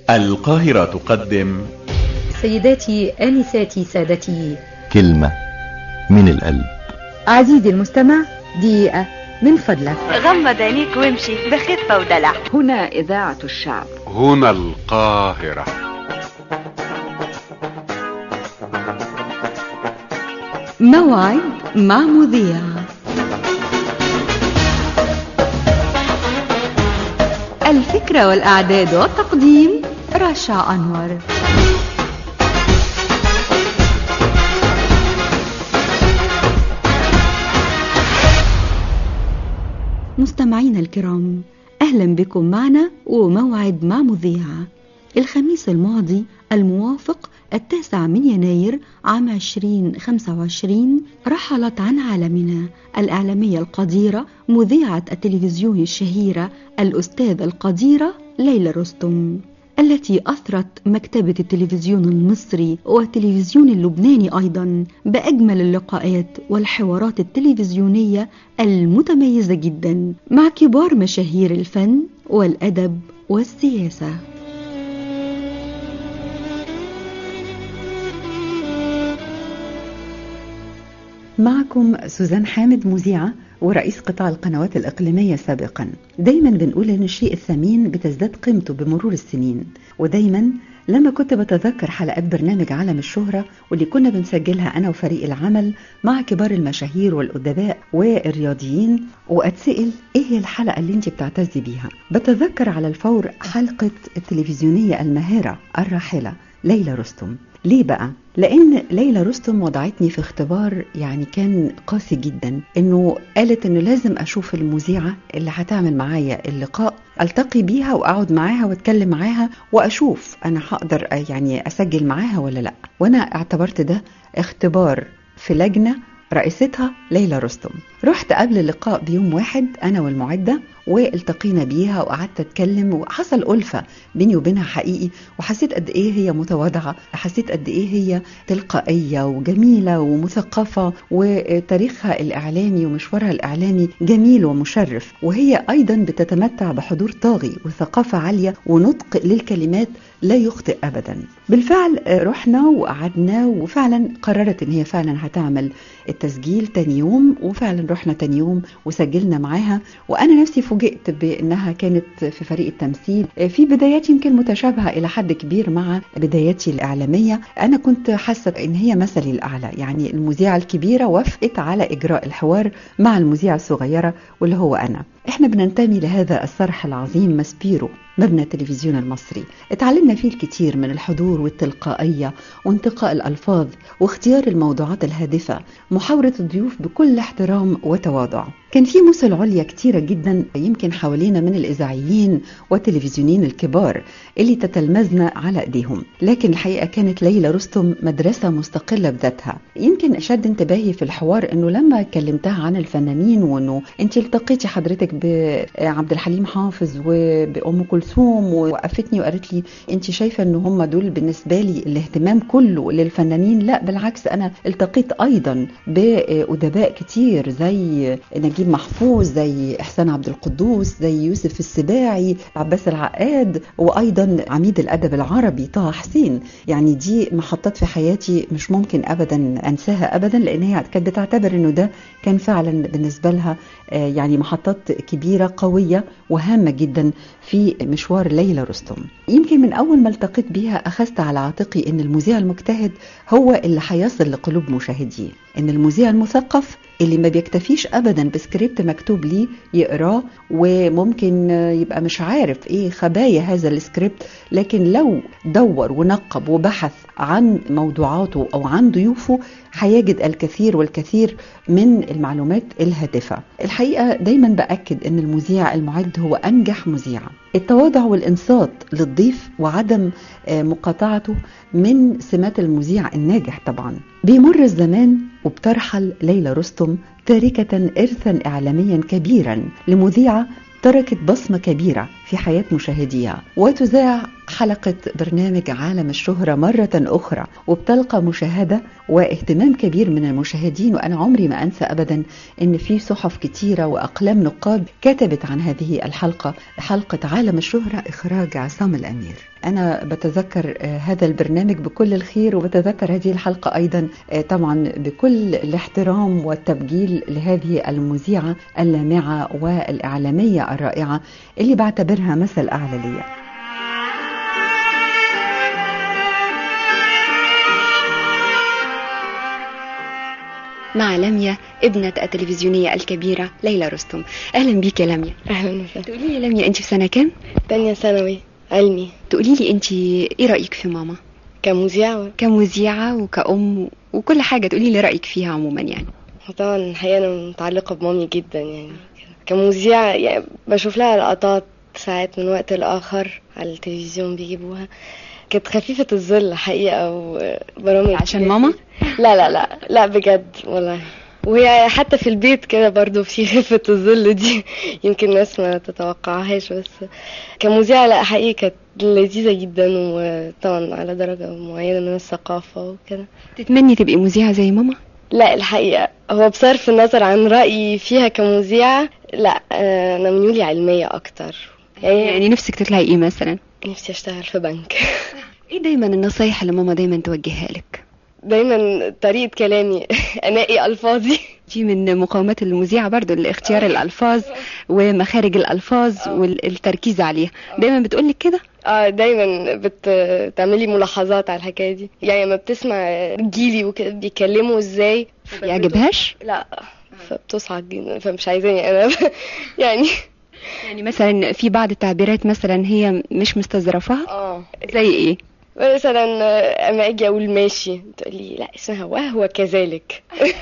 القاهرة تقدم سيداتي آنساتي سادتي كلمة من القلب عزيزي المستمع دقيقة من فضلك غمض عينيك وامشي بخفة ودلع هنا إذاعة الشعب هنا القاهرة موعد مع مذيع الفكرة والإعداد والتقديم رشا أنور مستمعينا الكرام أهلا بكم معنا وموعد مع مذيعة الخميس الماضي الموافق التاسع من يناير عام 2025 رحلت عن عالمنا الإعلامية القديرة مذيعة التلفزيون الشهيرة الأستاذة القديرة ليلى رستم التي أثرت مكتبة التلفزيون المصري والتلفزيون اللبناني أيضا بأجمل اللقاءات والحوارات التلفزيونية المتميزة جدا مع كبار مشاهير الفن والأدب والسياسة معكم سوزان حامد مذيعة ورئيس قطاع القنوات الإقليمية سابقا دايما بنقول إن الشيء الثمين بتزداد قيمته بمرور السنين ودايما لما كنت بتذكر حلقات برنامج عالم الشهرة واللي كنا بنسجلها أنا وفريق العمل مع كبار المشاهير والأدباء والرياضيين وأتسأل إيه هي الحلقة اللي أنت بتعتزي بيها بتذكر على الفور حلقة التلفزيونية الماهرة الراحلة ليلى رستم ليه بقى؟ لأن ليلى رستم وضعتني في اختبار يعني كان قاسي جدا إنه قالت إنه لازم أشوف المذيعة اللي هتعمل معايا اللقاء ألتقي بيها وأقعد معاها وأتكلم معاها وأشوف أنا هقدر يعني أسجل معاها ولا لأ وأنا اعتبرت ده اختبار في لجنة رئيستها ليلى رستم رحت قبل اللقاء بيوم واحد أنا والمعدة والتقينا بيها وقعدت اتكلم وحصل ألفة بيني وبينها حقيقي وحسيت قد ايه هي متواضعة حسيت قد ايه هي تلقائية وجميلة ومثقفة وتاريخها الإعلامي ومشوارها الإعلامي جميل ومشرف وهي أيضا بتتمتع بحضور طاغي وثقافة عالية ونطق للكلمات لا يخطئ أبدا بالفعل رحنا وقعدنا وفعلا قررت ان هي فعلا هتعمل التسجيل تاني يوم وفعلا رحنا تاني يوم وسجلنا معاها وانا نفسي فوجئت بانها كانت في فريق التمثيل في بدايات يمكن متشابهه الى حد كبير مع بداياتي الاعلاميه انا كنت حاسه ان هي مثلي الاعلى يعني المذيعه الكبيره وافقت على اجراء الحوار مع المذيعه الصغيره واللي هو انا احنا بننتمي لهذا الصرح العظيم ماسبيرو مبنى التلفزيون المصري اتعلمنا فيه الكثير من الحضور والتلقائية وانتقاء الألفاظ واختيار الموضوعات الهادفة محاورة الضيوف بكل احترام وتواضع كان في مثل عليا كتيرة جدا يمكن حوالينا من الإذاعيين والتلفزيونيين الكبار اللي تتلمذنا على ايديهم لكن الحقيقة كانت ليلى رستم مدرسة مستقلة بذاتها يمكن شد انتباهي في الحوار انه لما كلمتها عن الفنانين وانه انت التقيتي حضرتك بعبد الحليم حافظ وبأم كلثوم ووقفتني وقالت لي انت شايفة ان هم دول بالنسبة لي الاهتمام كله للفنانين لا بالعكس انا التقيت ايضا بأدباء كتير زي نجيب محفوظ زي إحسان عبد القدوس زي يوسف السباعي عباس العقاد وأيضا عميد الأدب العربي طه حسين يعني دي محطات في حياتي مش ممكن أبدا أنساها أبدا لأن هي كانت بتعتبر أنه ده كان فعلا بالنسبة لها يعني محطات كبيرة قوية وهامة جدا في مشوار ليلى رستم يمكن من أول ما التقيت بيها أخذت على عاتقي أن المذيع المجتهد هو اللي هيصل لقلوب مشاهديه أن المذيع المثقف اللي ما بيكتفيش ابدا بسكريبت مكتوب ليه يقراه وممكن يبقى مش عارف ايه خبايا هذا السكريبت لكن لو دور ونقب وبحث عن موضوعاته او عن ضيوفه هيجد الكثير والكثير من المعلومات الهادفه الحقيقه دايما باكد ان المذيع المعد هو انجح مذيع التواضع والانصات للضيف وعدم مقاطعته من سمات المذيع الناجح طبعا بيمر الزمان وبترحل ليلى رستم تاركة إرثا إعلاميا كبيرا لمذيعة تركت بصمة كبيرة في حياة مشاهديها وتذاع حلقة برنامج عالم الشهرة مرة أخرى وبتلقى مشاهدة واهتمام كبير من المشاهدين وأنا عمري ما أنسى أبدا أن في صحف كتيرة وأقلام نقاد كتبت عن هذه الحلقة حلقة عالم الشهرة إخراج عصام الأمير أنا بتذكر آه، هذا البرنامج بكل الخير وبتذكر هذه الحلقة أيضا آه، طبعا بكل الاحترام والتبجيل لهذه المذيعة اللامعة والإعلامية الرائعة اللي بعتبرها مثل أعلى ليا مع لميا ابنة التلفزيونية الكبيرة ليلى رستم أهلا بيك يا لميا أهلا وسهلا تقولي لي لميا أنت في سنة كام؟ تانية ثانوي علمي تقولي لي أنت إيه رأيك في ماما؟ كمذيعة كمذيعة وكأم وكل حاجة تقولي لي رأيك فيها عموما يعني طبعا الحقيقة أنا متعلقة بمامي جدا يعني كمذيعة يعني بشوف لها لقطات ساعات من وقت لآخر على التلفزيون بيجيبوها كانت خفيفة الظل حقيقة وبرامج عشان ماما؟ لا لا لا لا بجد والله وهي حتى في البيت كده برضو في خفة الظل دي يمكن الناس ما تتوقعهاش بس كمذيعة لا حقيقي كانت لذيذة جدا وطبعا على درجة معينة من الثقافة وكده تتمني تبقي مذيعة زي ماما؟ لا الحقيقة هو بصرف النظر عن رأيي فيها كمذيعة لا آه، أنا ميولي علمية أكتر يعني, يعني نفسك تطلعي إيه مثلا؟ نفسي أشتغل في بنك إيه دايما النصايح اللي ماما دايما توجهها لك؟ دايما طريقة كلامي أناقي ألفاظي دي من مقاومات المذيعة برضو اختيار الألفاظ ومخارج الألفاظ والتركيز عليها دايما بتقولك كده اه دايما بتعملي ملاحظات على الحكايه دي يعني لما بتسمع جيلي وكده بيتكلموا ازاي يعجبهاش لا فبتصعد جدا فمش عايزاني انا يعني يعني مثلا في بعض التعبيرات مثلا هي مش مستظرفاها اه زي ايه مثلا اما اجي اقول ماشي تقولي لا اسمها وهو كذلك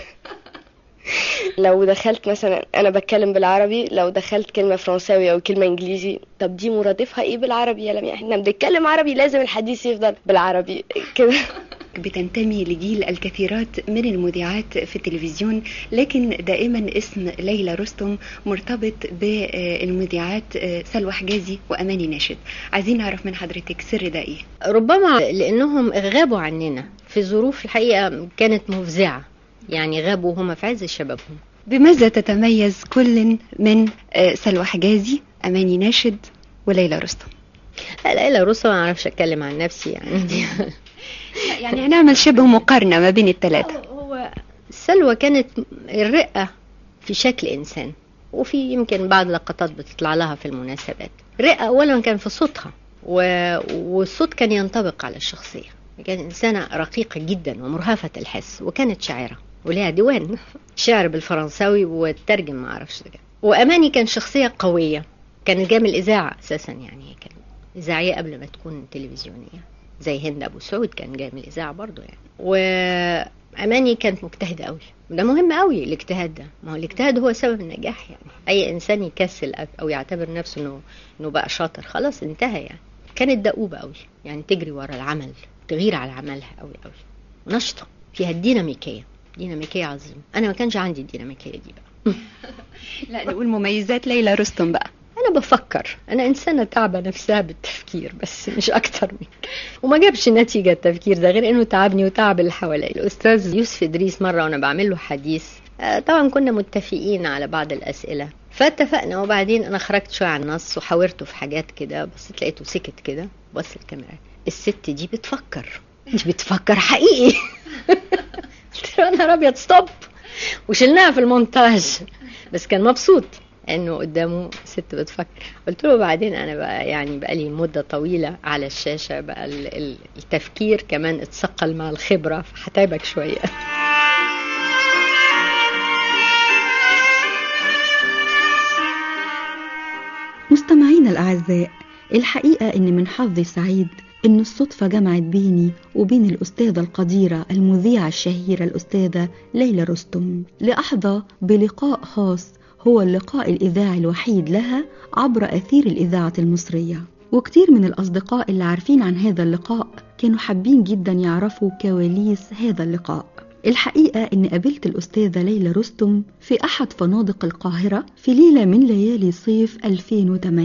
لو دخلت مثلا انا بتكلم بالعربي لو دخلت كلمه فرنساوي او كلمه انجليزي طب دي مرادفها ايه بالعربي يا لميا احنا بنتكلم عربي لازم الحديث يفضل بالعربي كده بتنتمي لجيل الكثيرات من المذيعات في التلفزيون لكن دائما اسم ليلى رستم مرتبط بالمذيعات سلوى حجازي واماني ناشد عايزين نعرف من حضرتك سر ده ايه ربما لانهم غابوا عننا في ظروف الحقيقه كانت مفزعه يعني غابوا وهم في عز شبابهم بماذا تتميز كل من سلوى حجازي اماني ناشد وليلى رستم ليلى رستم ما اعرفش اتكلم عن نفسي يعني يعني هنعمل شبه مقارنه ما بين الثلاثه هو سلوى كانت الرقه في شكل انسان وفي يمكن بعض لقطات بتطلع لها في المناسبات رقه اولا كان في صوتها و... والصوت كان ينطبق على الشخصيه كانت إنسانة رقيقة جدا ومرهفة الحس وكانت شاعرة ولها ديوان شعر بالفرنساوي وترجم ما أعرفش ده وأماني كان شخصية قوية كانت جايه من الإذاعة أساسا يعني كانت إذاعية قبل ما تكون تلفزيونية زي هند أبو سعود كان جاي من الإذاعة برضو يعني وأماني كانت مجتهدة قوي وده مهم قوي الاجتهاد ده ما هو الاجتهاد هو سبب النجاح يعني أي إنسان يكسل أو يعتبر نفسه إنه إنه بقى شاطر خلاص انتهى يعني كانت دؤوبة قوي يعني تجري ورا العمل تغير على عملها قوي قوي نشطة فيها الديناميكية ديناميكية عظيمة أنا ما كانش عندي الديناميكية دي بقى لا نقول مميزات ليلى رستم بقى أنا بفكر أنا إنسانة تعبة نفسها بالتفكير بس مش أكتر من وما جابش نتيجة التفكير ده غير إنه تعبني وتعب اللي حواليا الأستاذ يوسف إدريس مرة وأنا بعمل له حديث طبعا كنا متفقين على بعض الأسئلة فاتفقنا وبعدين أنا خرجت شوية عن النص وحاورته في حاجات كده بس لقيته سكت كده بص الكاميرا الست دي بتفكر دي بتفكر حقيقي قلت له انا ابيض ستوب وشلناها في المونتاج بس كان مبسوط انه قدامه ست بتفكر قلت له بعدين انا بقى يعني بقى لي مده طويله على الشاشه بقى التفكير كمان اتثقل مع الخبره فهتعبك شويه مستمعينا الاعزاء الحقيقه ان من حظي سعيد إن الصدفة جمعت بيني وبين الأستاذة القديرة المذيعة الشهيرة الأستاذة ليلى رستم لأحظى بلقاء خاص هو اللقاء الإذاعي الوحيد لها عبر أثير الإذاعة المصرية وكتير من الأصدقاء اللي عارفين عن هذا اللقاء كانوا حابين جدا يعرفوا كواليس هذا اللقاء الحقيقة إن قابلت الأستاذة ليلى رستم في أحد فنادق القاهرة في ليلة من ليالي صيف 2008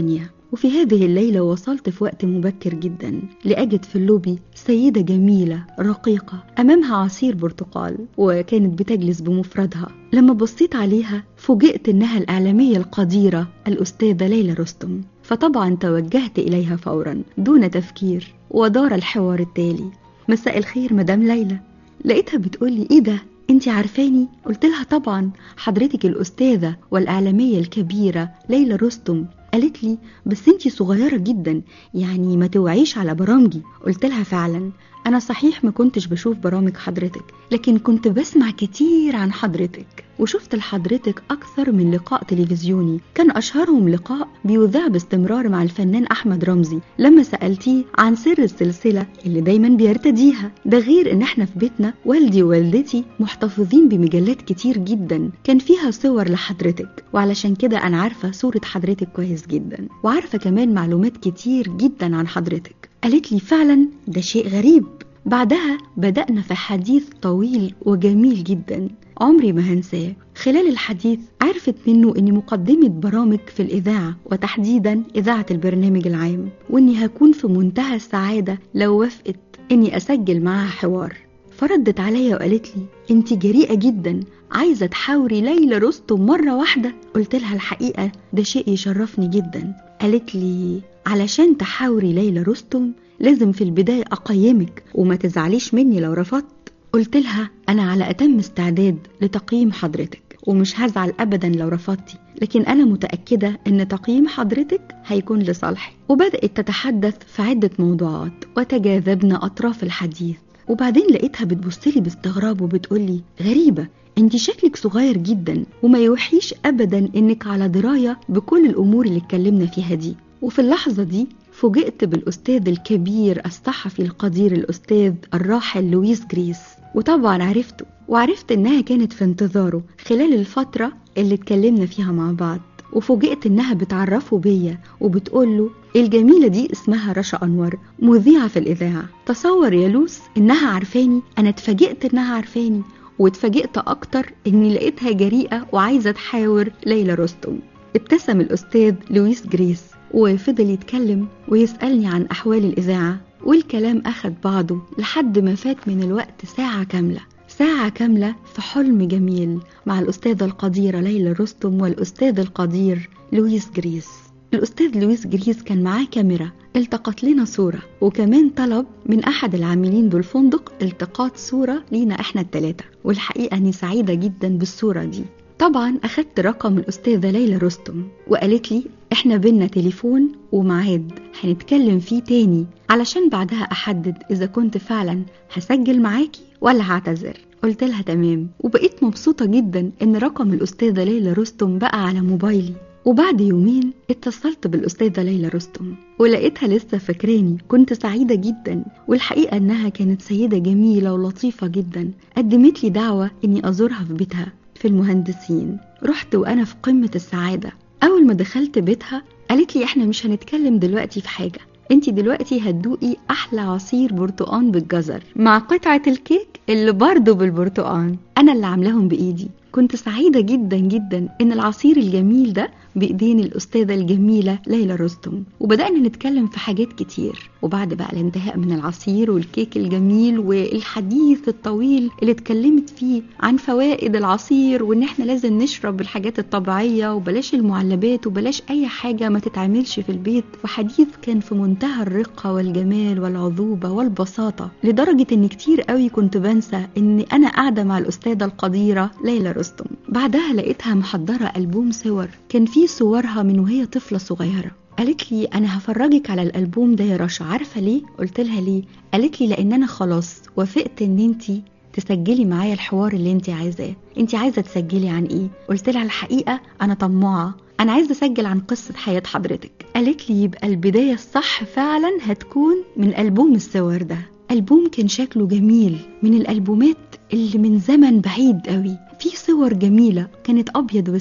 وفي هذه الليلة وصلت في وقت مبكر جدا لأجد في اللوبي سيدة جميلة رقيقة أمامها عصير برتقال وكانت بتجلس بمفردها لما بصيت عليها فوجئت إنها الإعلامية القديرة الأستاذة ليلى رستم فطبعا توجهت إليها فورا دون تفكير ودار الحوار التالي مساء الخير مدام ليلى لقيتها بتقولي ايه ده انت عارفاني قلت لها طبعا حضرتك الأستاذة والإعلامية الكبيرة ليلى رستم قالت لي بس انتي صغيرة جدا يعني ما توعيش على برامجي قلت لها فعلا انا صحيح ما كنتش بشوف برامج حضرتك لكن كنت بسمع كتير عن حضرتك وشفت لحضرتك اكثر من لقاء تلفزيوني كان اشهرهم لقاء بيذاع باستمرار مع الفنان احمد رمزي لما سالتيه عن سر السلسله اللي دايما بيرتديها ده غير ان احنا في بيتنا والدي ووالدتي محتفظين بمجلات كتير جدا كان فيها صور لحضرتك وعلشان كده انا عارفه صوره حضرتك كويس جدا وعارفه كمان معلومات كتير جدا عن حضرتك قالت لي فعلا ده شيء غريب بعدها بدأنا في حديث طويل وجميل جدا عمري ما هنساه خلال الحديث عرفت منه اني مقدمة برامج في الإذاعة وتحديدا إذاعة البرنامج العام واني هكون في منتهى السعادة لو وافقت اني أسجل معاها حوار فردت عليا وقالت لي انت جريئة جدا عايزة تحاوري ليلى رستم مرة واحدة قلت لها الحقيقة ده شيء يشرفني جدا قالت لي علشان تحاوري ليلى رستم لازم في البداية أقيمك وما تزعليش مني لو رفضت قلت لها أنا على أتم استعداد لتقييم حضرتك ومش هزعل أبدا لو رفضتي لكن أنا متأكدة أن تقييم حضرتك هيكون لصالحي وبدأت تتحدث في عدة موضوعات وتجاذبنا أطراف الحديث وبعدين لقيتها بتبصلي باستغراب وبتقولي غريبة انت شكلك صغير جدا وما يوحيش ابدا انك على دراية بكل الامور اللي اتكلمنا فيها دي وفي اللحظة دي فوجئت بالأستاذ الكبير الصحفي القدير الأستاذ الراحل لويس جريس وطبعا عرفته وعرفت إنها كانت في انتظاره خلال الفترة اللي اتكلمنا فيها مع بعض وفوجئت إنها بتعرفه بيا وبتقوله الجميلة دي اسمها رشا أنور مذيعة في الإذاعة تصور يا لوس إنها عارفاني أنا اتفاجئت إنها عارفاني واتفاجئت أكتر إني لقيتها جريئة وعايزة تحاور ليلى رستم ابتسم الأستاذ لويس جريس وفضل يتكلم ويسألني عن أحوال الإذاعة والكلام أخد بعضه لحد ما فات من الوقت ساعة كاملة ساعة كاملة في حلم جميل مع الأستاذة القديرة ليلى رستم والأستاذ القدير لويس جريس الأستاذ لويس جريس كان معاه كاميرا التقط لنا صورة وكمان طلب من أحد العاملين بالفندق التقاط صورة لينا إحنا التلاتة والحقيقة أني سعيدة جدا بالصورة دي طبعا أخدت رقم الأستاذة ليلى رستم وقالت لي إحنا بينا تليفون وميعاد هنتكلم فيه تاني علشان بعدها أحدد إذا كنت فعلا هسجل معاكي ولا هعتذر قلت لها تمام وبقيت مبسوطة جدا إن رقم الأستاذة ليلى رستم بقى على موبايلي وبعد يومين اتصلت بالأستاذة ليلى رستم ولقيتها لسه فاكراني كنت سعيدة جدا والحقيقة إنها كانت سيدة جميلة ولطيفة جدا قدمت لي دعوة إني أزورها في بيتها في المهندسين رحت وأنا في قمة السعادة أول ما دخلت بيتها قالت لي إحنا مش هنتكلم دلوقتي في حاجة انت دلوقتي هتدوقي احلى عصير برتقان بالجزر مع قطعة الكيك اللي برضه بالبرتقان انا اللي عاملاهم بايدي كنت سعيدة جدا جدا ان العصير الجميل ده بايدين الاستاذة الجميلة ليلى رستم وبدأنا نتكلم في حاجات كتير وبعد بقى الانتهاء من العصير والكيك الجميل والحديث الطويل اللي اتكلمت فيه عن فوائد العصير وان احنا لازم نشرب الحاجات الطبيعية وبلاش المعلبات وبلاش اي حاجة ما تتعملش في البيت وحديث كان في منتهى الرقة والجمال والعذوبة والبساطة لدرجة ان كتير قوي كنت بنسى ان انا قاعدة مع الاستاذة القديرة ليلى رستم بعدها لقيتها محضرة ألبوم صور كان فيه صورها من وهي طفلة صغيرة قالت لي انا هفرجك على الالبوم ده يا رشا عارفه ليه قلت لها ليه قالت لي لان انا خلاص وافقت ان انتي تسجلي معايا الحوار اللي انت عايزاه انت عايزه تسجلي عن ايه قلت لها الحقيقه انا طماعه انا عايزه اسجل عن قصه حياه حضرتك قالت لي يبقى البدايه الصح فعلا هتكون من البوم الصور ده البوم كان شكله جميل من الالبومات اللي من زمن بعيد قوي في صور جميله كانت ابيض واسود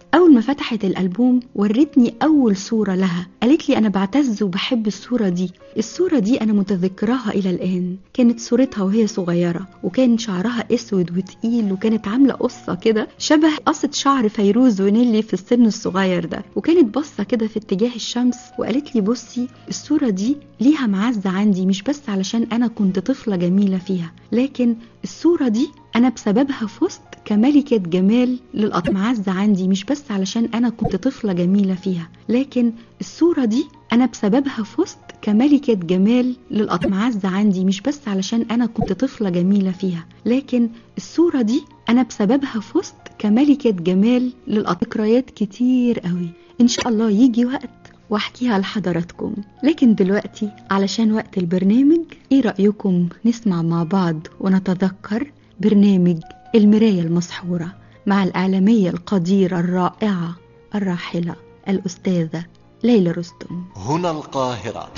أول ما فتحت الألبوم ورتني أول صورة لها قالت لي أنا بعتز وبحب الصورة دي الصورة دي أنا متذكراها إلى الآن كانت صورتها وهي صغيرة وكان شعرها أسود وتقيل وكانت عاملة قصة كده شبه قصة شعر فيروز ونيلي في السن الصغير ده وكانت باصة كده في اتجاه الشمس وقالت لي بصي الصورة دي ليها معزة عندي مش بس علشان أنا كنت طفلة جميلة فيها لكن الصورة دي أنا بسببها فزت كملكة جمال للأط معزة عندي مش بس علشان أنا كنت طفلة جميلة فيها لكن الصورة دي أنا بسببها فزت كملكة جمال للأط معزة عندي مش بس علشان أنا كنت طفلة جميلة فيها لكن الصورة دي أنا بسببها فزت كملكة جمال للأط ذكريات كتير قوي إن شاء الله يجي وقت واحكيها لحضراتكم لكن دلوقتي علشان وقت البرنامج ايه رأيكم نسمع مع بعض ونتذكر برنامج المراية المسحورة مع الإعلامية القديرة الرائعة الراحلة الأستاذة ليلى رستم هنا القاهرة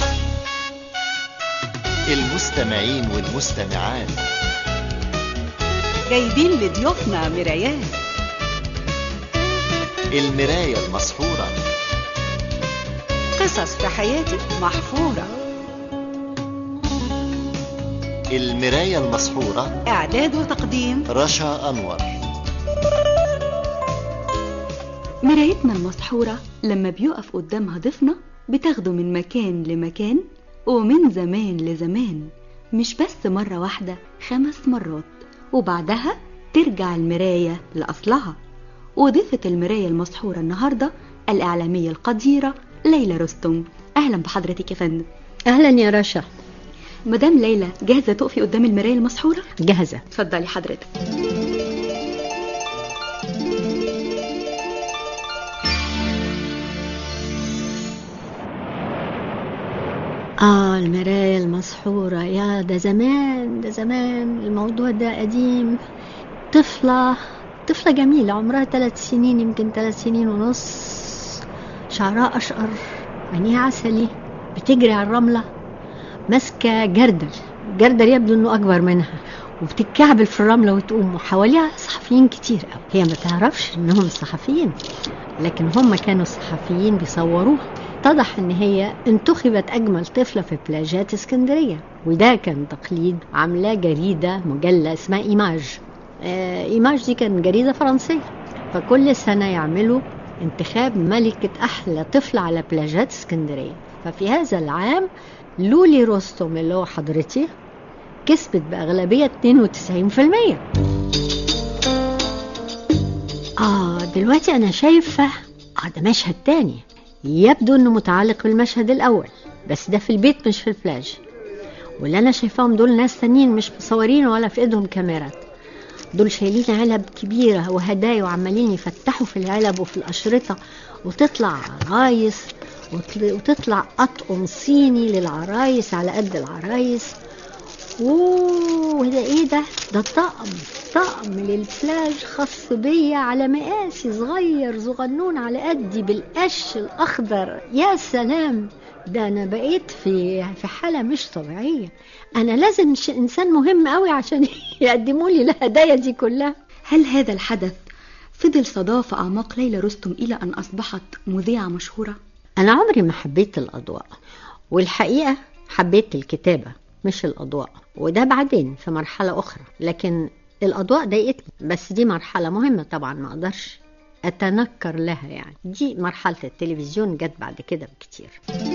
المستمعين والمستمعات جايبين لضيوفنا مرايات المراية المسحورة قصص في حياتي محفورة المراية المسحورة إعداد وتقديم رشا أنور مرايتنا المسحورة لما بيقف قدامها ضيفنا بتاخده من مكان لمكان ومن زمان لزمان مش بس مرة واحدة خمس مرات وبعدها ترجع المراية لأصلها وضيفة المراية المسحورة النهاردة الإعلامية القديرة ليلى رستم أهلا بحضرتك يا فندم أهلا يا رشا مدام ليلى جاهزة تقفي قدام المراية المسحورة؟ جاهزة اتفضلي حضرتك آه المراية المسحورة يا ده زمان ده زمان الموضوع ده قديم طفلة طفلة جميلة عمرها ثلاث سنين يمكن ثلاث سنين ونص شعرها أشقر عينيها عسلي بتجري على الرملة ماسكة جردل جردل يبدو انه اكبر منها وبتتكعبل في الرملة وتقوم وحواليها صحفيين كتير قوي هي ما تعرفش انهم صحفيين لكن هم كانوا صحفيين بيصوروها اتضح ان هي انتخبت اجمل طفلة في بلاجات اسكندرية وده كان تقليد عاملاه جريدة مجلة اسمها ايماج آه ايماج دي كان جريدة فرنسية فكل سنة يعملوا انتخاب ملكة أحلى طفلة على بلاجات اسكندرية ففي هذا العام لولي روستوم اللي هو حضرتي كسبت بأغلبية 92% آه دلوقتي أنا شايفة آه ده مشهد تاني يبدو إنه متعلق بالمشهد الأول بس ده في البيت مش في البلاج واللي أنا شايفاهم دول ناس تانيين مش مصورين ولا في إيدهم كاميرات دول شايلين علب كبيرة وهدايا وعمالين يفتحوا في العلب وفي الأشرطة وتطلع عرايس وتطلع أطقم صيني للعرايس على قد العرايس اوه ده ايه ده ده طقم طقم للبلاج خاص بيا على مقاسي صغير صغنون على قدي بالقش الاخضر يا سلام ده انا بقيت في في حاله مش طبيعيه انا لازم انسان مهم قوي عشان يقدموا لي الهدايا دي كلها هل هذا الحدث فضل صدى في اعماق ليلى رستم الى ان اصبحت مذيعه مشهوره انا عمري ما حبيت الاضواء والحقيقه حبيت الكتابه مش الأضواء وده بعدين في مرحلة أخرى لكن الأضواء ضايقتني بس دي مرحلة مهمة طبعا ما أقدرش أتنكر لها يعني دي مرحلة التلفزيون جت بعد كده بكتير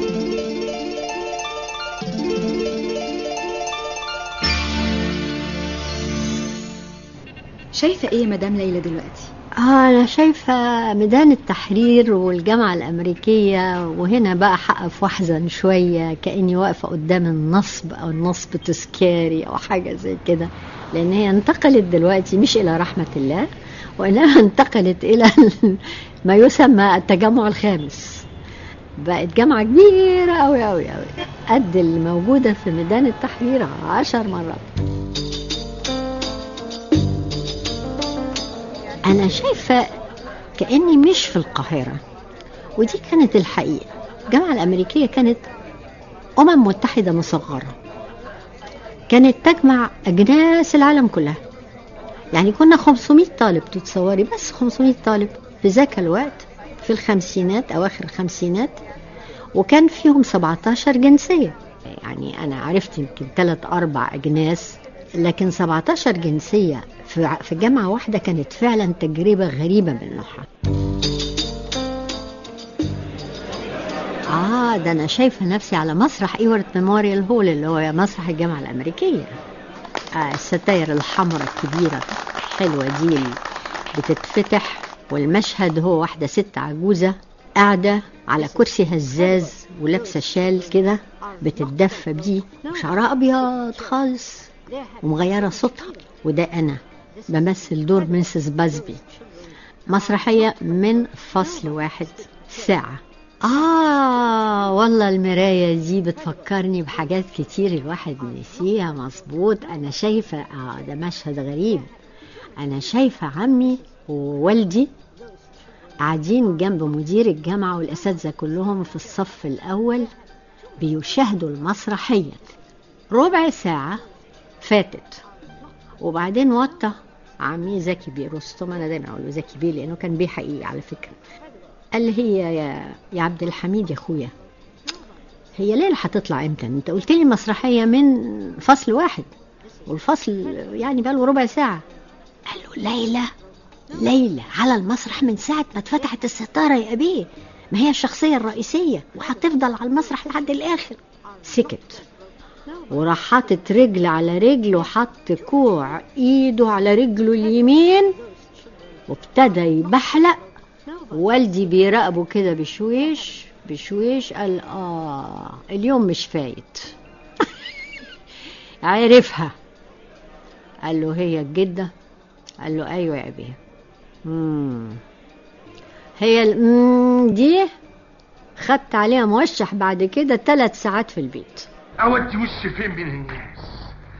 شايفة ايه مدام ليلى دلوقتي؟ آه أنا شايفة ميدان التحرير والجامعة الأمريكية وهنا بقى حقف واحزن شوية كأني واقفة قدام النصب أو النصب تذكاري أو حاجة زي كده لأن هي انتقلت دلوقتي مش إلى رحمة الله وإنما انتقلت إلى ما يسمى التجمع الخامس بقت جامعة كبيرة أوي أوي أوي قد اللي موجودة في ميدان التحرير عشر مرات أنا شايفة كأني مش في القاهرة ودي كانت الحقيقة الجامعة الأمريكية كانت أمم متحدة مصغرة كانت تجمع أجناس العالم كلها يعني كنا 500 طالب تتصوري بس 500 طالب في ذاك الوقت في الخمسينات أواخر الخمسينات وكان فيهم 17 جنسية يعني أنا عرفت يمكن ثلاث أربع أجناس لكن 17 جنسية في في جامعة واحدة كانت فعلا تجربة غريبة من نوعها آه ده أنا شايفة نفسي على مسرح إيورت ميموريال هول اللي هو مسرح الجامعة الأمريكية آه الستاير الحمراء الكبيرة حلوة دي اللي بتتفتح والمشهد هو واحدة ست عجوزة قاعدة على كرسي هزاز ولابسة شال كده بتتدفى بيه وشعرها أبيض خالص ومغيرة صوتها وده أنا بمثل دور ميسيس بازبي مسرحية من فصل واحد ساعة آه والله المراية دي بتفكرني بحاجات كتير الواحد نسيها مظبوط أنا شايفة آه ده مشهد غريب أنا شايفة عمي ووالدي قاعدين جنب مدير الجامعة والأساتذة كلهم في الصف الأول بيشاهدوا المسرحية ربع ساعة فاتت وبعدين وطى عمي زكي بيه رستم أنا دايما أقول له زكي بيه لأنه كان بيه حقيقي على فكرة قال لي هي يا, يا عبد الحميد يا أخويا هي ليلة هتطلع امتى انت قلت لي مسرحية من فصل واحد والفصل يعني بقى له ربع ساعة قال له ليلى ليلى على المسرح من ساعة ما اتفتحت الستارة يا أبيه ما هي الشخصية الرئيسية وهتفضل على المسرح لحد الآخر سكت وراح حاطط رجل على رجل وحط كوع ايده على رجله اليمين وابتدى يبحلق والدي بيراقبه كده بشويش بشويش قال اه اليوم مش فايت عرفها قال له هي الجدة قال له ايوه يا ابيه مم. هي ال- مم دي خدت عليها موشح بعد كده ثلاث ساعات في البيت اودي وشي فين من الناس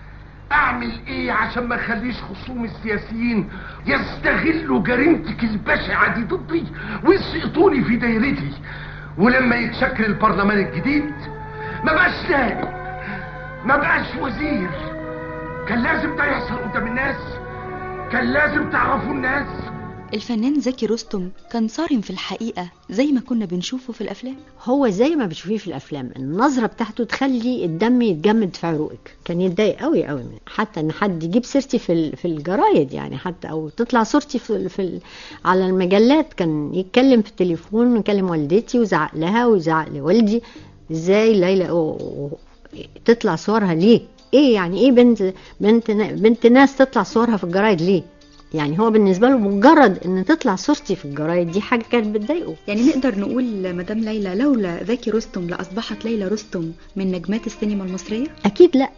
اعمل ايه عشان ما اخليش خصوم السياسيين يستغلوا جريمتك البشعة دي ضدي ويسقطوني في دايرتي ولما يتشكل البرلمان الجديد ما بقاش نائب ما بقاش وزير كان لازم ده يحصل قدام الناس كان لازم تعرفوا الناس الفنان زكي رستم كان صارم في الحقيقة زي ما كنا بنشوفه في الأفلام هو زي ما بتشوفيه في الافلام النظره بتاعته تخلي الدم يتجمد في عروقك كان يتضايق قوي قوي منه حتى ان حد يجيب سيرتي في ال- في الجرايد يعني حتى او تطلع صورتي في ال- في ال- على المجلات كان يتكلم في التليفون ويكلم والدتي ويزعق لها ويزعق لوالدي ازاي ليلى و- و- تطلع صورها ليه ايه يعني ايه بنت بنت نا- بنت ناس تطلع صورها في الجرايد ليه يعني هو بالنسبه له مجرد ان تطلع صورتي في الجرايد دي حاجه كانت بتضايقه يعني نقدر نقول مدام ليلى لولا زكي رستم لأصبحت ليلى رستم من نجمات السينما المصرية أكيد لا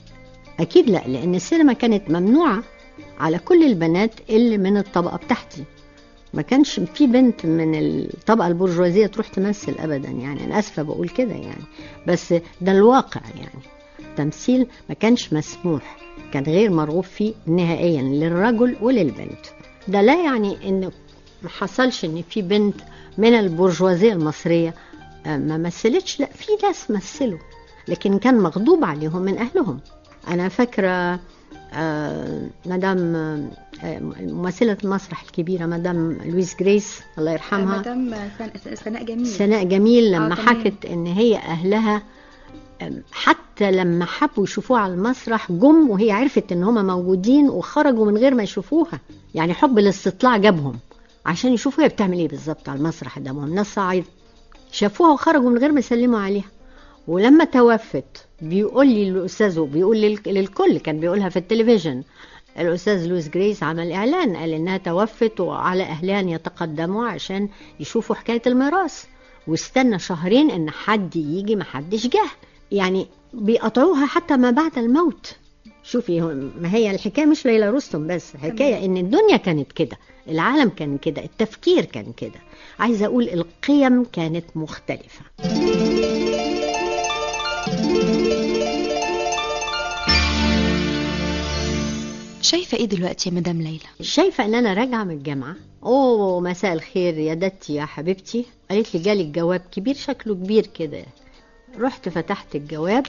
أكيد لا لأن السينما كانت ممنوعة على كل البنات اللي من الطبقة بتاعتي ما كانش في بنت من الطبقة البرجوازية تروح تمثل أبدا يعني أنا أسفة بقول كده يعني بس ده الواقع يعني التمثيل ما كانش مسموح كان غير مرغوب فيه نهائيا للرجل وللبنت ده لا يعني ان ما حصلش ان في بنت من البرجوازيه المصريه آه، ما مثلتش لا في ناس مثلوا لكن كان مغضوب عليهم من اهلهم انا فاكره آه، مدام آه، ممثله المسرح الكبيره مدام لويس جريس الله يرحمها مدام سن- سناء جميل سناء جميل لما آه، تمام. حكت ان هي اهلها أم، حتى لما حبوا يشوفوها على المسرح جم وهي عرفت ان هما موجودين وخرجوا من غير ما يشوفوها يعني حب الاستطلاع جابهم عشان يشوفوا هي بتعمل ايه بالظبط على المسرح ده ما هم ناس صعيد شافوها وخرجوا من غير ما يسلموا عليها ولما توفت بيقول لي الاستاذ بيقول لل- للكل كان بيقولها في التلفزيون الاستاذ لويس جريس عمل اعلان قال انها توفت وعلى اهلها ان يتقدموا عشان يشوفوا حكايه الميراث واستنى شهرين ان حد يجي ما حدش جه يعني بيقطعوها حتى ما بعد الموت شوفي هو- ما هي الحكايه مش ليلى رستم بس حكايه ان الدنيا كانت كده العالم كان كده التفكير كان كده عايزه اقول القيم كانت مختلفه شايفة ايه دلوقتي يا مدام ليلى شايفه ان انا راجعه من الجامعه اوه مساء الخير يا دتي يا حبيبتي قالت لي جالي الجواب كبير شكله كبير كده رحت فتحت الجواب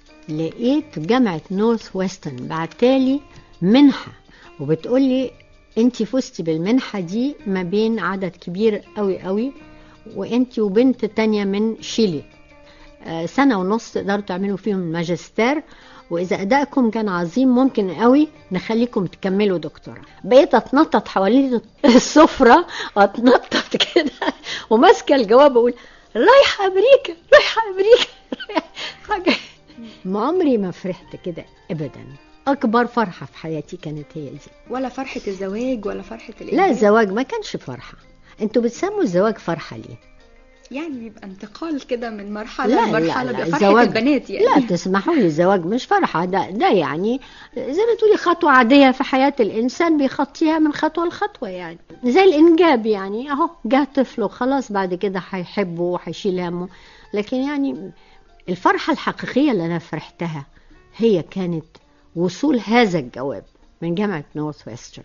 لقيت جامعه نورث ويسترن بعتالي منحه وبتقول لي انت فزتي بالمنحة دي ما بين عدد كبير قوي قوي وانت وبنت تانية من شيلي آه، سنة ونص تقدروا تعملوا فيهم الماجستير وإذا أدائكم كان عظيم ممكن قوي نخليكم تكملوا دكتوراه بقيت أتنطط حوالين السفرة أتنطط كده وماسكة الجواب أقول رايحة أمريكا رايحة أمريكا رايحة حاجة ما عمري ما فرحت كده أبدا أكبر فرحة في حياتي كانت هي دي ولا فرحة الزواج ولا فرحة لا الإنجاب الزواج ما كانش فرحة انتوا بتسموا الزواج فرحة ليه؟ يعني بيبقى انتقال كده من مرحلة لا لمرحلة لا, لا بيبقى فرحة الزواج البنات يعني لا تسمحوا لي الزواج مش فرحة ده ده يعني زي ما تقولي خطوة عادية في حياة الإنسان بيخطيها من خطوة لخطوة يعني زي الإنجاب يعني أهو جه طفل وخلاص بعد كده هيحبه وهيشيل همه لكن يعني الفرحة الحقيقية اللي أنا فرحتها هي كانت وصول هذا الجواب من جامعة نورث ويسترن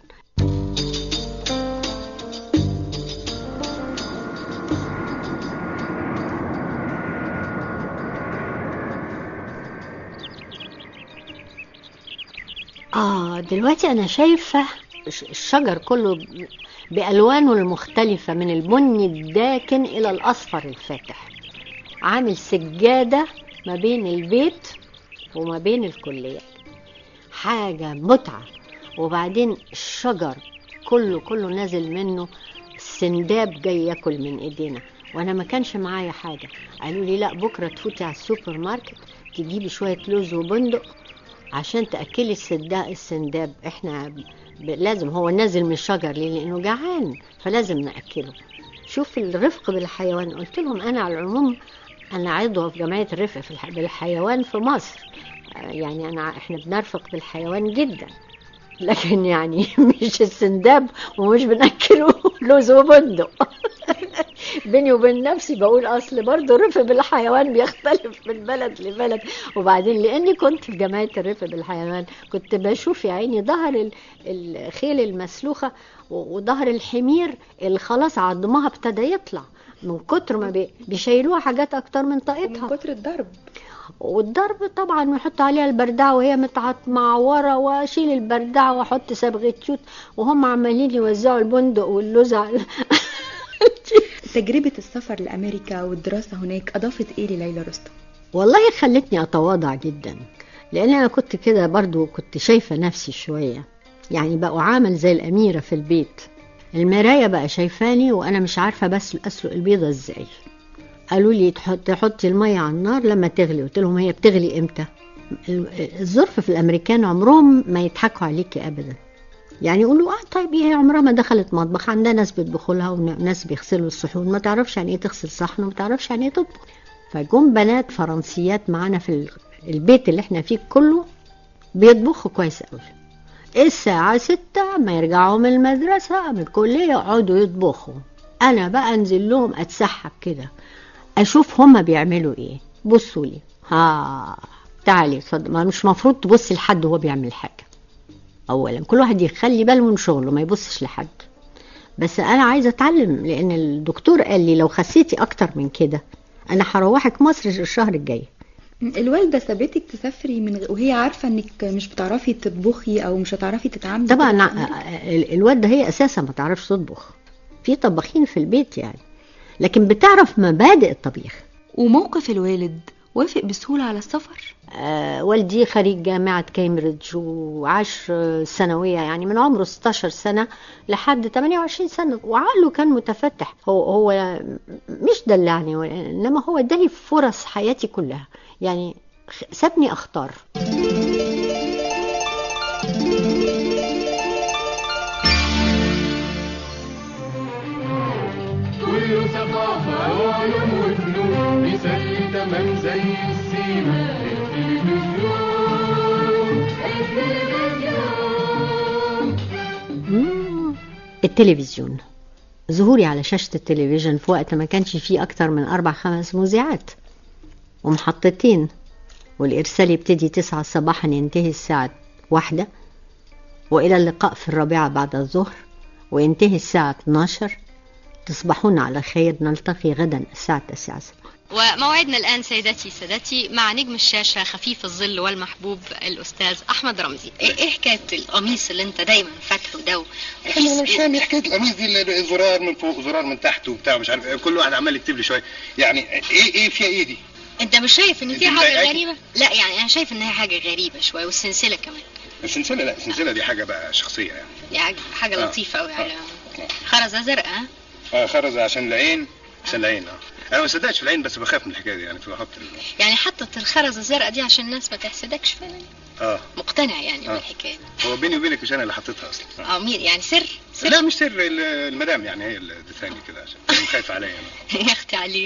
آه دلوقتي أنا شايفة ش- الشجر كله ب- بألوانه المختلفة من البني الداكن إلى الأصفر الفاتح عامل سجادة ما بين البيت وما بين الكلية حاجة متعة وبعدين الشجر كله كله نازل منه السنداب جاي ياكل من ايدينا وانا ما كانش معايا حاجه قالوا لي لا بكره تفوتي على السوبر ماركت تجيبي شويه لوز وبندق عشان تاكلي السدا السنداب احنا ب... لازم هو نازل من الشجر ليه لانه جعان فلازم ناكله شوف الرفق بالحيوان قلت لهم انا على العموم انا عضوه في جمعيه الرفق في الح... بالحيوان في مصر آه، يعني انا احنا بنرفق بالحيوان جدا لكن يعني مش السنداب ومش بناكله لوز وبندق بيني وبين نفسي بقول اصل برضه الرفق بالحيوان بيختلف من بلد لبلد وبعدين لاني كنت في جمعيه الرفق بالحيوان كنت بشوف يا عيني ظهر ال- الخيل المسلوخه و- وظهر الحمير اللي خلاص عظمها ابتدى يطلع من كتر ما بي- بيشيلوها حاجات اكتر من طاقتها من كتر الضرب والضرب طبعا ويحط عليها البردعه وهي متعمعوره واشيل البردعه واحط صبغه توت وهم عمالين يوزعوا البندق واللوز على تجربة السفر لأمريكا والدراسة هناك أضافت إيه لليلى رستم؟ والله خلتني اتواضع جدا لان انا كنت كده برضو كنت شايفه نفسي شويه يعني بقوا عامل زي الاميره في البيت المرايه بقى شايفاني وانا مش عارفه بس اسلق البيضه ازاي قالوا لي تحط تحطي الميه على النار لما تغلي قلت لهم هي بتغلي امتى ال- الظرف في الامريكان عمرهم ما يضحكوا عليكي ابدا يعني يقولوا اه طيب هي عمرها ما دخلت مطبخ عندها ناس بيطبخوا لها وناس بيغسلوا الصحون ما تعرفش يعني ايه تغسل صحن وما تعرفش يعني ايه تطبخ فجم بنات فرنسيات معانا في ال- البيت اللي احنا فيه كله بيطبخوا كويس قوي الساعة ستة ما يرجعوا من المدرسة من الكلية يقعدوا يطبخوا أنا بقى أنزل لهم أتسحب كده أشوف هما بيعملوا إيه بصوا لي ها تعالي اتفضل ما مش مفروض تبصي لحد وهو بيعمل حاجة أولا كل واحد يخلي باله من شغله ما يبصش لحد بس أنا عايزة أتعلم لأن الدكتور قال لي لو خسيتي أكتر من كده أنا هروحك مصر الشهر الجاي الوالدة سابتك تسافري من غ- وهي عارفة إنك مش بتعرفي تطبخي أو مش هتعرفي تتعاملي طبعا كده ع- في أمريكا؟ ال- الوالده هي اساسا ما تعرفش تطبخ في طباخين في البيت يعني لكن بتعرف مبادئ الطبيخ وموقف الوالد وافق بسهولة على السفر؟ آه والدي خريج جامعة كامبريدج وعاش آه، ثانوية يعني من عمره 16 سنة لحد 28 سنة وعقله كان متفتح هو هو مش دلعني ولا- انما هو اداني فرص حياتي كلها يعني خ- سابني اختار كله ثقافة وعلوم وفنون بيسلي تمام زي السيما التلفزيون التلفزيون مم. التلفزيون ظهوري على شاشة التلفزيون في وقت ما كانش فيه أكتر من أربع خمس مذيعات ومحطتين والإرسال يبتدي تسعة صباحا ينتهي الساعة واحدة وإلى اللقاء في الرابعة بعد الظهر وينتهي الساعة 12 تصبحون على خير نلتقي غدا الساعة 9 صباحا وموعدنا الآن سيداتي سادتي مع نجم الشاشة خفيف الظل والمحبوب الأستاذ أحمد رمزي إيه إيه حكاية القميص اللي أنت دايما فاتحه ده و- انا مش فاهم إيه حكايه القميص دي زرار من فوق زرار من تحت وبتاع مش عارف إيه. كل واحد عمال يكتب لي شويه يعني ايه ايه فيها ايه دي؟ أنت مش شايف إن أنت في حاجة مضايقاكي؟ غريبة؟ لا يعني أنا شايف إن هي حاجة غريبة شوية والسلسلة كمان السلسله لا السلسله دي حاجه بقى شخصيه يعني يعني حاجة آه. لطيفة أوي على خرزة زرقاء ها؟ اه خرزه عشان العين عشان العين اه انا ما صدقتش في العين بس بخاف من الحكايه دي يعني فبحط ال- يعني حطت الخرزة الزرقاء دي عشان الناس ما تحسدكش فعلا اه مقتنع يعني آه. بالحكاية هو بيني وبينك مش انا اللي حطيتها اصلا آه. اه مين يعني سر سر لا مش سر ال- المدام يعني هي اللي ادتها لي كده عشان كانت خايفه عليا أنا. يا اختي عليه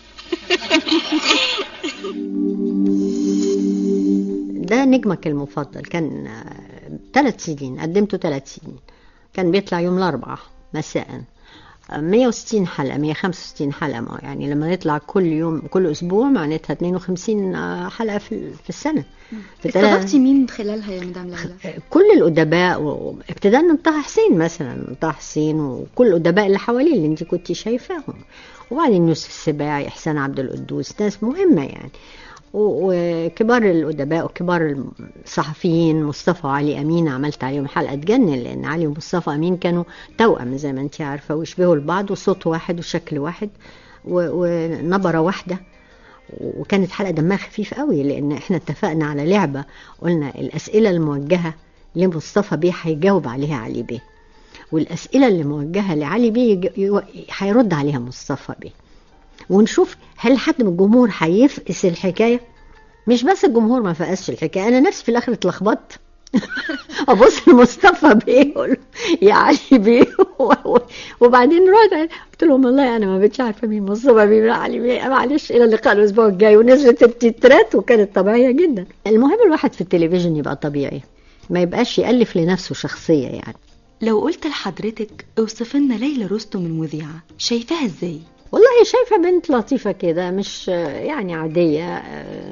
ده نجمك المفضل كان ثلاث سنين قدمته ثلاث سنين كان بيطلع يوم الأربعاء مساء آه، 160 حلقة 165 حلقة ما يعني لما يطلع كل يوم كل أسبوع معناتها 52 آه، حلقة في في السنة في تلا- استضفتي مين خلالها يا مدام ليلى؟ كل الأدباء و- ابتداء من طه حسين مثلا من طه حسين وكل الأدباء اللي حواليه اللي انت كنت شايفاهم وبعدين يوسف السباعي إحسان عبد القدوس ناس مهمة يعني و- وكبار الأدباء وكبار الصحفيين مصطفى وعلي أمين عملت عليهم حلقة تجنن لأن علي ومصطفى أمين كانوا توأم زي ما انت عارفة ويشبهوا لبعض وصوت واحد وشكل واحد و- ونبرة واحدة وكانت حلقة دمها خفيف قوي لأن احنا اتفقنا على لعبة قلنا الأسئلة الموجهة لمصطفى بيه هيجاوب عليها علي بيه والأسئلة اللي موجهة لعلي بيه يج- يو- هيرد عليها مصطفى بيه ونشوف هل حد من الجمهور هيفقس الحكاية مش بس الجمهور ما فقسش الحكاية أنا نفسي في الآخر اتلخبطت ابص لمصطفى بيه اقول له يا علي بيه وبعدين رحت قلت لهم والله انا ما بقتش عارفه مين مصطفى بيه ولا علي بيه معلش الى اللقاء الاسبوع الجاي ونزلت التترات وكانت طبيعيه جدا المهم الواحد في التلفزيون يبقى طبيعي ما يبقاش يالف لنفسه شخصيه يعني لو قلت لحضرتك اوصف لنا ليلى رستم المذيعة شايفاها ازاي؟ والله شايفة بنت لطيفة كده مش يعني عادية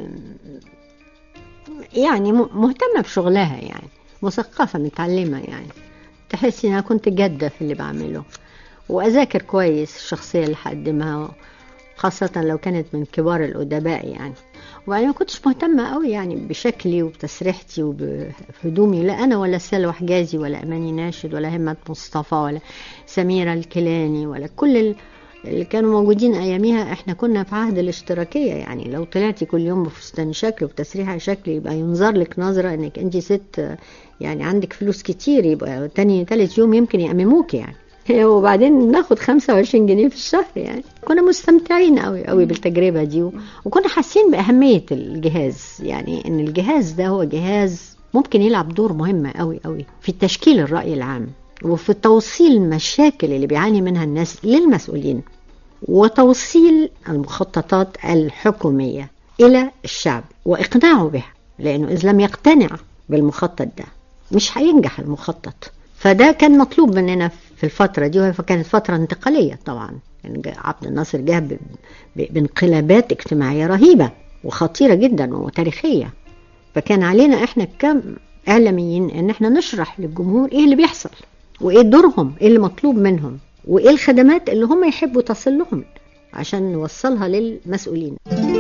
يعني م- مهتمة بشغلها يعني مثقفة متعلمة يعني تحسي انها كنت جادة في اللي بعمله واذاكر كويس الشخصية اللي هقدمها خاصة لو كانت من كبار الأدباء يعني وأنا ما كنتش مهتمة قوي يعني بشكلي وبتسريحتي وبهدومي لا أنا ولا سلوى حجازي ولا أماني ناشد ولا همة مصطفى ولا سميرة الكيلاني ولا كل ال- اللي كانوا موجودين أياميها إحنا كنا في عهد الاشتراكية يعني لو طلعتي كل يوم بفستان شكل وبتسريحة شكل يبقى ينظر لك نظرة إنك أنت ست يعني عندك فلوس كتير يبقى تاني تالت يوم يمكن يأمموك يعني وبعدين ناخد 25 جنيه في الشهر يعني كنا مستمتعين قوي قوي بالتجربة دي و- وكنا حاسين بأهمية الجهاز يعني ان الجهاز ده هو جهاز ممكن يلعب دور مهم قوي قوي في تشكيل الرأي العام وفي توصيل المشاكل اللي بيعاني منها الناس للمسؤولين وتوصيل المخططات الحكومية إلى الشعب وإقناعه بها لأنه إذا لم يقتنع بالمخطط ده مش هينجح المخطط فده كان مطلوب مننا في الفترة دي وهي كانت فترة انتقالية طبعا يعني جا- عبد الناصر جه ب- ب- بانقلابات اجتماعية رهيبة وخطيرة جدا وتاريخية فكان علينا احنا كم اعلاميين ان احنا نشرح للجمهور ايه اللي بيحصل وايه دورهم ايه اللي مطلوب منهم وايه الخدمات اللي هم يحبوا تصل لهم عشان نوصلها للمسؤولين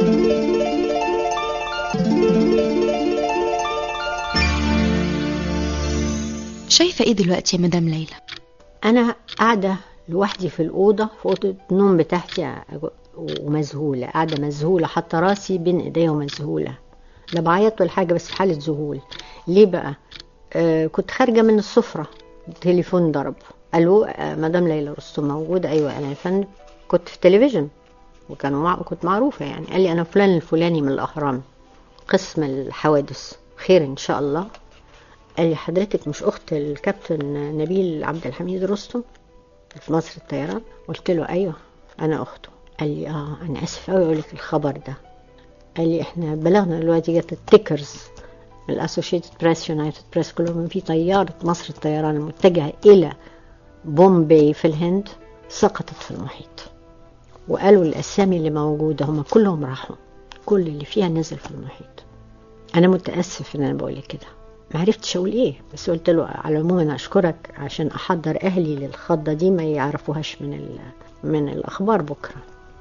شايفة ايه دلوقتي يا مدام ليلى؟ انا قاعده لوحدي في الاوضه في اوضه النوم بتاعتي ومذهوله قاعده مذهوله حاطه راسي بين ايديا ومذهوله لا بعيط ولا حاجه بس في حاله ذهول ليه بقى آه كنت خارجه من السفره التليفون ضرب الو آه مدام ليلى رستم موجوده ايوه انا يا فندم كنت في التلفزيون وكانوا مع... كنت معروفه يعني قال لي انا فلان الفلاني من الاهرام قسم الحوادث خير ان شاء الله قال لي حضرتك مش اخت الكابتن نبيل عبد الحميد رستم في مصر الطيران قلت له ايوه انا اخته قال لي اه انا اسف قوي اقول لك الخبر ده قال لي احنا بلغنا دلوقتي جت التيكرز من الاسوشيتد بريس يونايتد بريس كلهم إن في طياره مصر الطيران المتجهه الى بومبي في الهند سقطت في المحيط وقالوا الاسامي اللي موجوده هم كلهم راحوا كل اللي فيها نزل في المحيط انا متاسف ان انا بقول لك كده ما عرفتش اقول ايه بس قلت له على العموم انا اشكرك عشان احضر اهلي للخضه دي ما يعرفوهاش من ال... من الاخبار بكره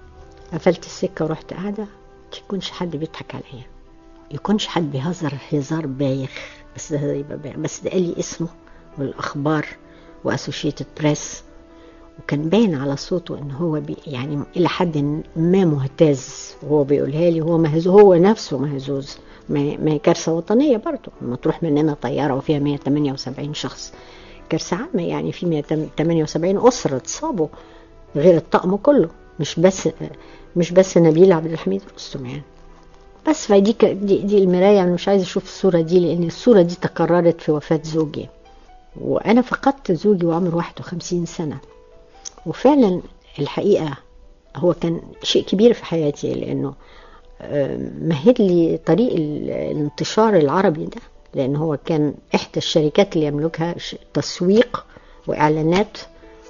قفلت السكة ورحت قاعدة يكونش حد بيضحك عليا يكونش حد بيهزر هزار بايخ بس ده يبقى بايخ بس ده قال لي اسمه والاخبار واسوشيتد بريس وكان باين على صوته ان هو بي يعني الى حد ما مهتز وهو بيقولها لي هو مهزوز هو نفسه مهزوز ما ما هي كارثه وطنيه برضه لما تروح مننا طياره وفيها 178 شخص كارثه عامه يعني في 178 اسره اتصابوا غير الطقم كله مش بس مش بس نبيل عبد الحميد رستم يعني بس فدي ك- دي, دي المرايه انا مش عايزه اشوف الصوره دي لان الصوره دي تكررت في وفاه زوجي وانا فقدت زوجي وعمره 51 سنه وفعلا الحقيقه هو كان شيء كبير في حياتي لانه آه، مهد لي طريق ال- الانتشار العربي ده لان هو كان احدى الشركات اللي يملكها ش- تسويق واعلانات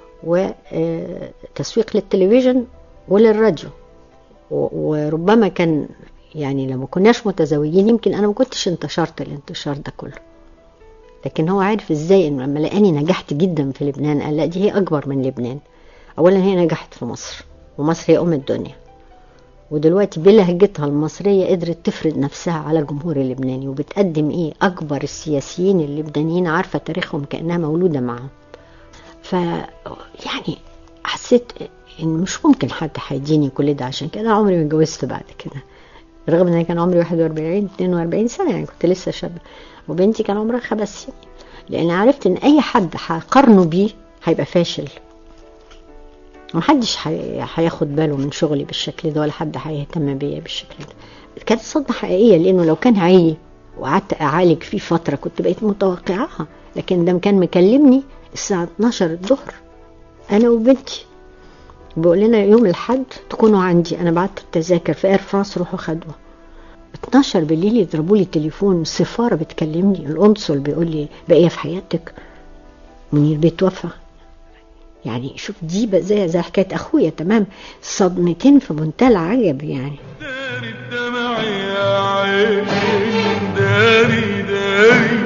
وتسويق للتلفزيون وللراديو و- وربما كان يعني لما كناش متزوجين يمكن انا ما كنتش انتشرت الانتشار ده كله لكن هو عارف ازاي انه لما لقاني نجحت جدا في لبنان قال لا دي هي اكبر من لبنان اولا هي نجحت في مصر ومصر هي ام الدنيا ودلوقتي بلهجتها المصرية قدرت تفرض نفسها على الجمهور اللبناني وبتقدم ايه اكبر السياسيين اللبنانيين عارفة تاريخهم كأنها مولودة معهم ف يعني حسيت ان مش ممكن حد هيديني كل ده عشان كده عمري ما اتجوزت بعد كده رغم ان أنا كان عمري 41 42 سنة يعني كنت لسه شابة وبنتي كان عمرها خمس سنين لان عرفت ان اي حد هقارنه بيه هيبقى فاشل ومحدش هي- هياخد باله من شغلي بالشكل ده ولا حد هيهتم بيا بالشكل ده كانت صدمة حقيقية لأنه لو كان عي وقعدت أعالج فيه فترة كنت بقيت متوقعاها لكن ده كان مكلمني الساعة 12 الظهر أنا وبنتي بيقول لنا يوم الحد تكونوا عندي أنا بعت التذاكر في إير فرانس روحوا خدوها 12 بالليل يضربوا لي تليفون السفارة بتكلمني القنصل بيقول لي بقية في حياتك منير بيتوفى يعني شوف دي بقى زي زي حكايه اخويا تمام صدمتين في منتهى العجب يعني الدمع يا عين داري داري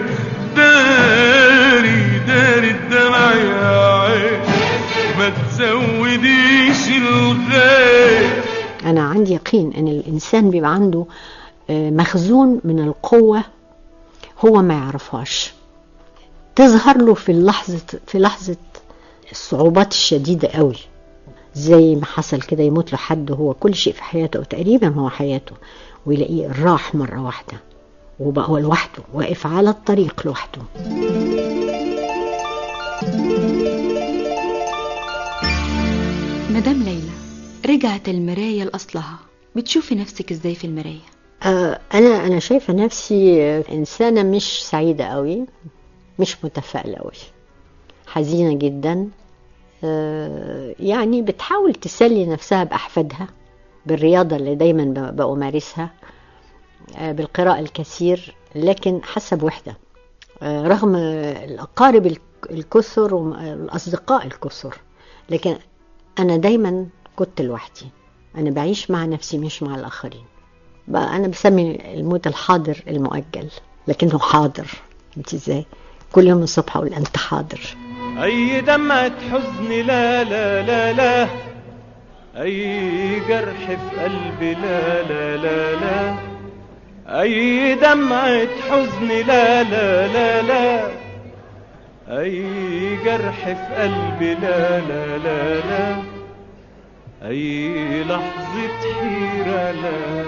داري داري الدمع يا عين ما تزوديش الغير انا عندي يقين ان الانسان بيبقى عنده آه، مخزون من القوه هو ما يعرفهاش تظهر له في اللحظه في لحظه الصعوبات الشديده قوي زي ما حصل كده يموت له حد هو كل شيء في حياته او تقريبا هو حياته ويلاقيه راح مره واحده وبقى هو لوحده واقف على الطريق لوحده مدام ليلى رجعت المراية لأصلها بتشوفي نفسك ازاي في المراية آه، انا انا شايفه نفسي آه، انسانه مش سعيده قوي مش متفائله قوي حزينه جدا آه، يعني بتحاول تسلي نفسها باحفادها بالرياضه اللي دايما ب- بمارسها آه، بالقراءه الكثير لكن حاسه بوحده آه، رغم الاقارب الك- الكثر والاصدقاء الكثر لكن انا دايما كنت لوحدي انا بعيش مع نفسي مش مع الاخرين بقى انا بسمي الموت الحاضر المؤجل لكنه حاضر انت ازاي كل يوم الصبح اقول انت حاضر أي دمعة حزن لا لا لا لا أي جرح في قلبي لا لا لا لا أي دمعة حزن لا لا لا لا أي جرح في قلبي لا لا لا لا أي لحظة حيرة لا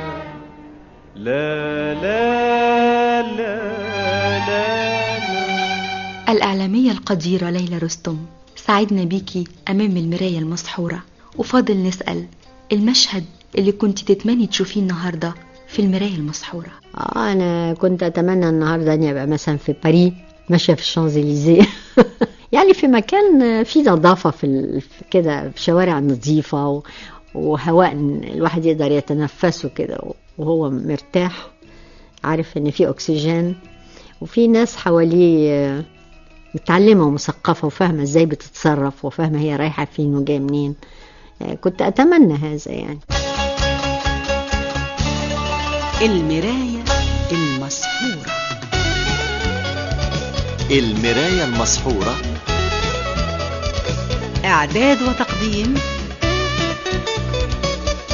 لا لا لا لا لا الإعلامية القديرة ليلى رستم سعدنا بيكي أمام المراية المسحورة وفاضل نسأل المشهد اللي كنت تتمني تشوفيه النهاردة في المراية المسحورة آه انا كنت اتمنى النهارده اني ابقى مثلا في باريس ماشيه في الشانزليزيه يعني في مكان فيه نظافه في ال- في كده في شوارع نظيفه و- وهواء الواحد يقدر يتنفسه كده وهو مرتاح عارف ان في اكسجين وفي ناس حواليه آه، متعلمه ومثقفه وفاهمه ازاي بتتصرف وفاهمه هي رايحه فين وجايه منين يعني كنت اتمنى هذا يعني المراية المسحورة المراية المسحورة إعداد وتقديم